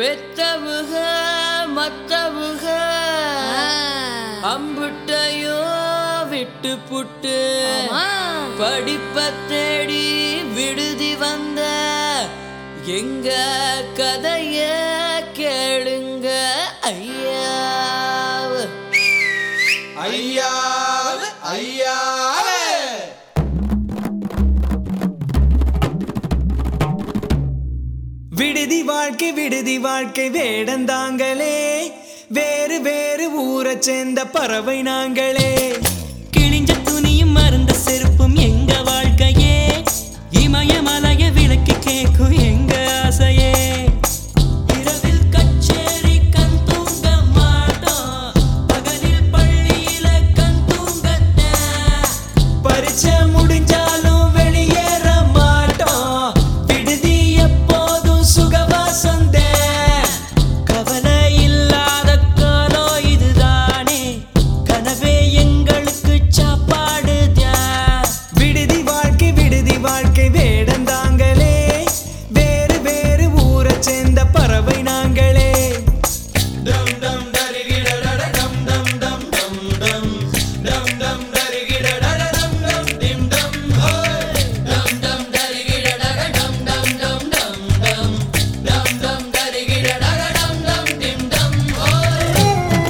பெத்தவுக மத்தவுக அம்புட்டையோ விட்டு புட்டு ஆமா. படிப்ப தேடி விடுதி வந்த எங்க கதைய கேளுங்க ஐயா ஐயாவே ஐயாவே விடுதி வாழ்க்கை விடுதி வாழ்க்கை வேடந்தாங்களே வேறு வேறு ஊரைச் சேர்ந்த பறவை நாங்களே கிழிஞ்ச துணியும் மறந்த செருப்பும் எங்க வாழ்க்கையே இமயமலைய விளக்கு கேக்கும் எங்க ஆசையே இரவில் கச்சேரி கண் தூங்க மாட்டோம் பகலில் பள்ளியில கண் தூங்கத்தான் பரீட்சை முடிஞ்சாலும் வெளியேற மாட்டோம் விடுதி எப்போதும் சுகவாசந்தே கவலை இல்லாத காலம் இதுதானே கனவே எங்களுக்கு சாப்பாடு விடுதி வாழ்க்கை விடுதி வாழ்க்கை வேடந்தாங்களே வேறு வேறு ஊரைச் சேர்ந்த பறவை நாங்களே டம் டம் தரிகிடடட டம் டம் டம் டம் டம் டம் டம் தரிகிடடட டம் டம் டிம் டம் ஹோய் டம் டம் தரிகிடடட டம் டம் டம் டம் டம் டம் டம் தரிகிடடட டம் டம் டிம் டம் ஹோய்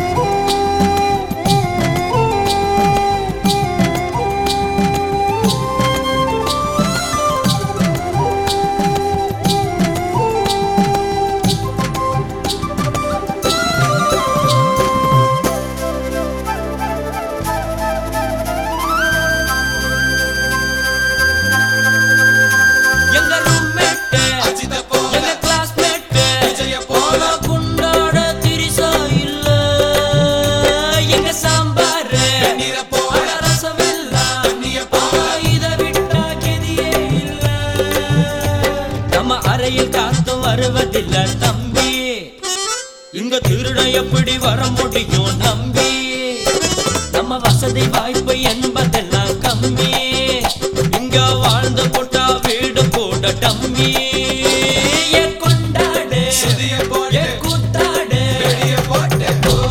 எங்க roommate, அஜித போல எங்க classmate, விஜய போல ஆனா குண்டாட திரிசா இல்ல. எங்க சாம்பாரு, வெந்நீர போல ஆனா ரசமில்ல. தண்ணிய போல ஆனா இதை விட்டா கெதியே இல்ல. நம்ம அறையில் காத்தும் வருவதில்ல தம்பி இங்க திருட எப்படி வர முடியும் நம்பி நம்ம வசதி வாய்ப்பு என்பதெல்லாம் கம்மி இங்க வாழ்ந்து போட்டா வீடு கூட டம்மி ஏ கொண்டாடு சுதிய ஏ போட்டு கூத்தாடு வெளிய போட்டு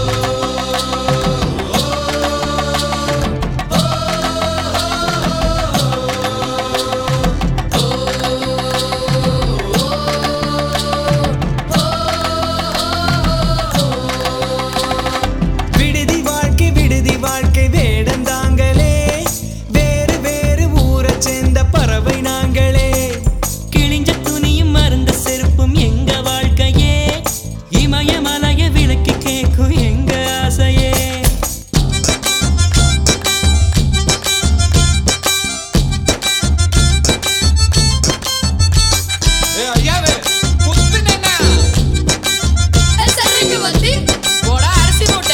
விடுதி வாழ்க்கை விடுதி வாழ்க்கை வேடந்தாங்களே வேறு வேறு ஊரைச் சேர்ந்த பறவை நாங்களே கிழிஞ்ச துணியும் மறந்த செருப்பும் எங்க வாழ்க்கையே இமயமலைய விளக்கு கேக்கும் எங்க ஆசையே ஏ ஐயாவே புத்துனேனா சரிக்கு வந்து போடா அரிசி மூட்டை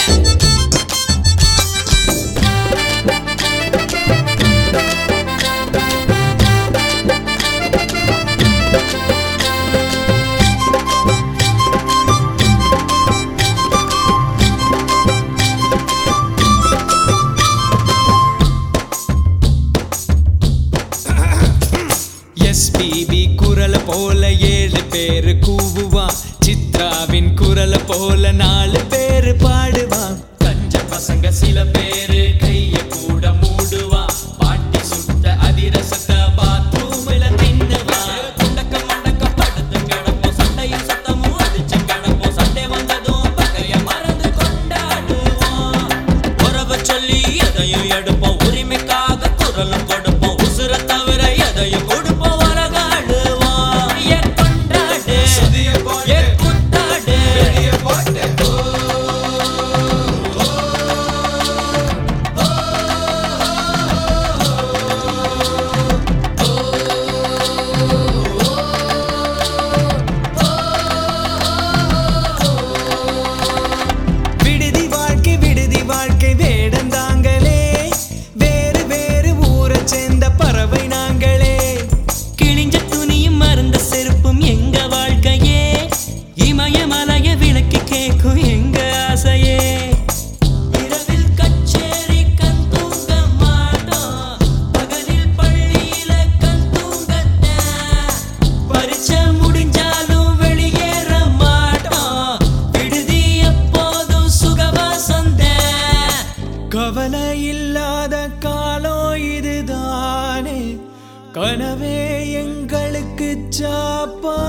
எஸ்பிபி குரல் போல ஏழு பேரு கூவுவான் சித்ராவின் குரல் போல நாலு பேரு பாடுவான் கஞ்ச பசங்க சில பேரு கைய கூட மூடுவான் பாட்டி சுட்ட அதிரசத்தை பாத்ரூம்ல தின்னுவான் குண்டக்க மண்டக்க படுத்து கிடப்போம் சண்டையும் சத்தமும் அடிச்சு கிடப்போம் சண்டை வந்ததும் பகைய மறந்து கொண்டாடுவோம் உறவ சொல்லி எதையும் எடுப்போம் உரிமைக்காக குரலும் கொடுப்போம் உசுர தவிர எதையும் கொடுப்போம் வரகாடுவோம் ஏ கொண்டாடு சுதிய ஏ போட்டு குத்தாடு வெளிய போட்டு அப்பா